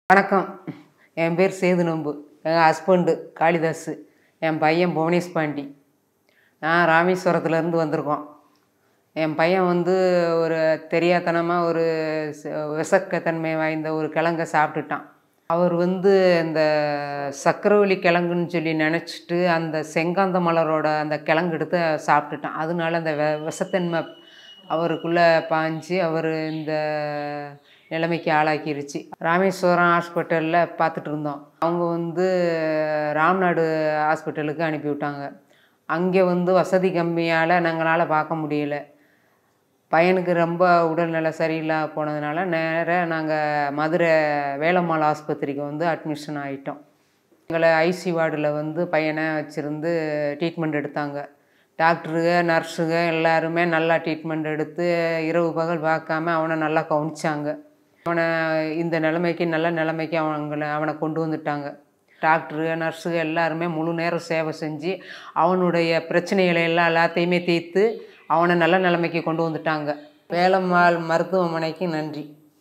வணக்கம் என் பேர் சேது நம்பு எங்கள் ஹஸ்பண்டு காளிதாஸ் என் பையன் புவனேஷ் பாண்டி நான் ராமேஸ்வரத்துலேருந்து வந்திருக்கோம் என் பையன் வந்து ஒரு தெரியாத்தனமாக ஒரு ச- விஷக்கத்தன்மை வாய்ந்த ஒரு கிழங்க சாப்பிட்டுட்டான் அவர் வந்து இந்த சக்கரவள்ளி கிழங்குன்னு சொல்லி நினச்சிட்டு அந்த செங்காந்த மலரோட அந்த கிழங்கு எடுத்து சாப்பிட்டுட்டான் அதனால அந்த வெ விஷத்தன்மை அவருக்குள்ளே பாஞ்சு அவர் இந்த நிலைமைக்கு ஆளாக்கிருச்சு ராமேஸ்வரம் ஹாஸ்பிட்டலில் பார்த்துட்டு இருந்தோம் அவங்க வந்து ராம்நாடு ஹாஸ்பிட்டலுக்கு அனுப்பி விட்டாங்க அங்கே வந்து வசதி கம்மியால் நாங்களால் பார்க்க முடியல பையனுக்கு ரொம்ப உடல்நிலை சரியில்லா போனதுனால நேராக நாங்கள் மதுரை வேலம்மாள் ஆஸ்பத்திரிக்கு வந்து அட்மிஷன் ஆகிட்டோம் எங்களை ஐசி வார்டில் வந்து பையனை வச்சுருந்து ட்ரீட்மெண்ட் எடுத்தாங்க டாக்டருங்க நர்ஸுங்க எல்லாருமே நல்லா ட்ரீட்மெண்ட் எடுத்து இரவு பகல் பார்க்காம அவனை நல்லா கவனிச்சாங்க அவனை இந்த நிலைமைக்கு நல்ல நிலைமைக்கு அவங்கள அவனை கொண்டு வந்துட்டாங்க டாக்டரு நர்ஸுங்க எல்லாருமே முழு நேரம் சேவை செஞ்சு அவனுடைய பிரச்சனைகளை எல்லாம் எல்லாத்தையுமே தீர்த்து அவனை நல்ல நிலைமைக்கு கொண்டு வந்துட்டாங்க வேலம்மாள் மருத்துவமனைக்கு நன்றி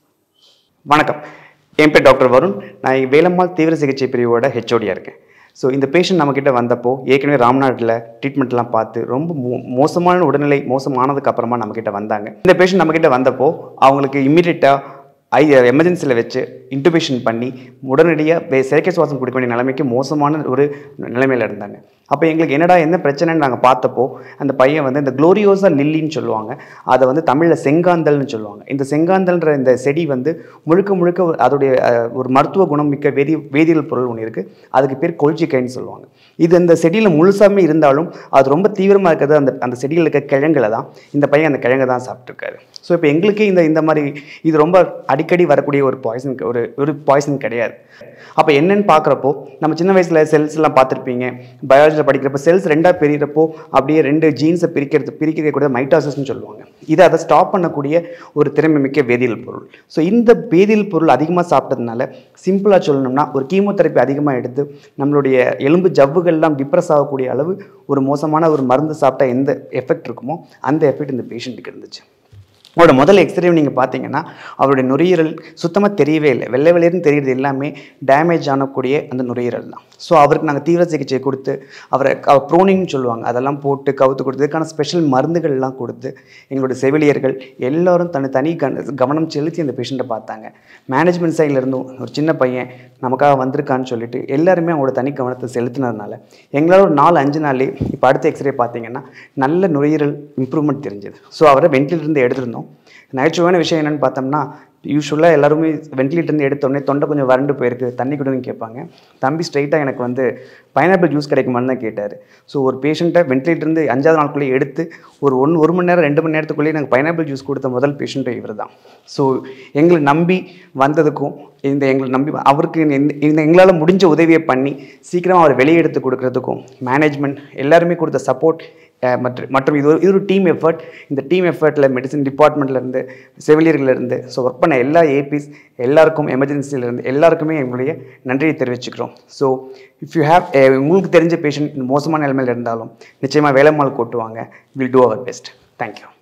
வணக்கம் என் பேர் டாக்டர் வருண் நான் இங்க வேலம்மாள் தீவிர சிகிச்சை பிரிவோட ஹெச்ஓடியாக இருக்கேன் ஸோ இந்த பேஷண்ட் நம்மக்கிட்ட வந்தப்போ ஏற்கனவே ராம்நாட்டில் ட்ரீட்மெண்ட்லாம் பார்த்து ரொம்ப மோ மோசமான உடல்நிலை மோசமானதுக்கு அப்புறமா நம்மக்கிட்ட வந்தாங்க இந்த பேஷண்ட் நம்மக்கிட்ட வந்தப்போ அவங்களுக்கு இம்மிடியட்டாக ஐ எமர்ஜென்சியில் வச்சு இன்டுபேஷன் பண்ணி உடனடியாக செயற்கை சுவாசம் கொடுக்க வேண்டிய நிலைமைக்கு மோசமான ஒரு நிலைமையில் இருந்தாங்க அப்போ எங்களுக்கு என்னடா என்ன பிரச்சனைன்னு நாங்கள் பார்த்தப்போ அந்த பையன் வந்து இந்த குளோரியோசா லில்லின்னு சொல்லுவாங்க அதை வந்து தமிழில் செங்காந்தல்னு சொல்லுவாங்க இந்த செங்காந்தல்ன்ற இந்த செடி வந்து முழுக்க முழுக்க ஒரு- அதோடைய அஹ், ஒரு மருத்துவ குணம் மிக்க வேதி வேதியியல் பொருள் ஒன்று இருக்குது அதுக்கு பேர் கொல்ச்சிக்கைன்னு சொல்லுவாங்க இது இந்த செடியில் முழுசாமே இருந்தாலும் அது ரொம்ப தீவிரமாக இருக்கிறது அந்த அந்த செடியில் இருக்க கிழங்குல தான் இந்த பையன் அந்த கிழங்கை தான் சாப்பிட்ருக்காரு ஸோ இப்போ எங்களுக்கே இந்த இந்த மாதிரி இது ரொம்ப அடிக்கடி வரக்கூடிய ஒரு பாய்சன் ஒரு ஒரு பாய்சன் கிடையாது அப்போ என்னன்னு பார்க்குறப்போ நம்ம சின்ன வயசில் செல்ஸ் எல்லாம் பார்த்துருப்பீங்க பயாலஜியில் படிக்கிறப்ப செல்ஸ் ரெண்டாக பிரிகிறப்போ அப்படியே ரெண்டு ஜீன்ஸை பிரிக்கிறது பிரிக்கக்கூடிய மைட்டாசிஸ்னு சொல்லுவாங்க இதை அதை ஸ்டாப் பண்ணக்கூடிய ஒரு திறமை மிக்க வேதியியல் பொருள் ஸோ இந்த வேதியியல் பொருள் அதிகமாக சாப்பிட்டதுனால சிம்பிளாக சொல்லணும்னா ஒரு கீமோதெரப்பி அதிகமாக எடுத்து நம்மளுடைய எலும்பு ஜவ்வுகள்லாம் டிப்ரெஸ் ஆகக்கூடிய அளவு ஒரு மோசமான ஒரு மருந்து சாப்பிட்டா எந்த எஃபெக்ட் இருக்குமோ அந்த எஃபெக்ட் இந்த பேஷண்ட்டுக்கு இருந்துச்சு அவரோட முதல் எக்ஸ்ரே நீங்கள் பார்த்தீங்கன்னா அவருடைய நுரையீரல் சுத்தமாக தெரியவே இல்லை வெள்ளை வெளியேன்னு தெரியுறது எல்லாமே டேமேஜ் ஆனக்கூடிய அந்த நுரையீரல் தான் ஸோ அவருக்கு நாங்கள் தீவிர சிகிச்சை கொடுத்து அவரை ப்ரோனிங்னு சொல்லுவாங்க அதெல்லாம் போட்டு கவுத்து கொடுத்து இதுக்கான ஸ்பெஷல் மருந்துகள்லாம் கொடுத்து எங்களுடைய செவிலியர்கள் எல்லாரும் தனி தனி கன கவனம் செலுத்தி அந்த பேஷண்ட்டை பார்த்தாங்க மேனேஜ்மெண்ட் சைடில் இருந்தும் ஒரு சின்ன பையன் நமக்காக வந்திருக்கான்னு சொல்லிட்டு எல்லாருமே அவங்களோட தனி கவனத்தை செலுத்தினதுனால எங்களால் ஒரு நாலு அஞ்சு நாள்லேயே இப்போ அடுத்த எக்ஸ்ரே பார்த்தீங்கன்னா நல்ல நுரையீரல் இம்ப்ரூவ்மெண்ட் தெரிஞ்சது ஸோ அவரை ventilator இருந்து எடுத்திருந்தோம் நகைச்சுவையான விஷயம் என்னன்னு பார்த்தோம்னா யூஸ்வலாக எல்லாருமே ventilator இருந்து எடுத்த உடனே தொண்டை கொஞ்சம் வறண்டு போயிருக்கு தண்ணி கொடுன்னு கேட்பாங்க தம்பி ஸ்ட்ரைட்டாக எனக்கு வந்து பைனாப்பிள் ஜூஸ் கிடைக்குமான்னு தான் கேட்டார் ஸோ ஒரு பேஷண்ட்டை இருந்து அஞ்சாவது நாளுக்குள்ளே எடுத்து ஒரு ஒன்று ஒரு மணி நேரம் ரெண்டு மணி நேரத்துக்குள்ளேயே நாங்கள் பைனாப்பிள் ஜூஸ் கொடுத்த முதல் பேஷண்ட்டு இவர் தான் ஸோ எங்களை நம்பி வந்ததுக்கும் இந்த எங்களை நம்பி அவருக்கு இந்த- இந்த எங்களால் முடிஞ்ச உதவியை பண்ணி சீக்கிரமாக அவர் வெளியே எடுத்து கொடுக்கறதுக்கும் மேனேஜ்மெண்ட் எல்லாருமே கொடுத்த சப்போர்ட் மற்றும் மற்றும் இது ஒரு இது ஒரு டீம் எஃபர்ட் இந்த டீம் எஃபர்ட்டில் மெடிசன் டிபார்ட்மெண்ட்லேருந்து செவிலியர்கள்லேருந்து ஸோ ஒர்க் பண்ண எல்லா ஏபிஸ் எல்லாருக்கும் எமர்ஜென்சிலேருந்து எல்லாருக்குமே எங்களுடைய நன்றியை தெரிவிச்சுக்கிறோம் ஸோ இஃப் யூ ஹேவ் உங்களுக்கு தெரிஞ்ச பேஷண்ட் மோசமான நிலைமையில் இருந்தாலும் நிச்சயமாக வேலைமால் கூட்டுவாங்க will do our best thank you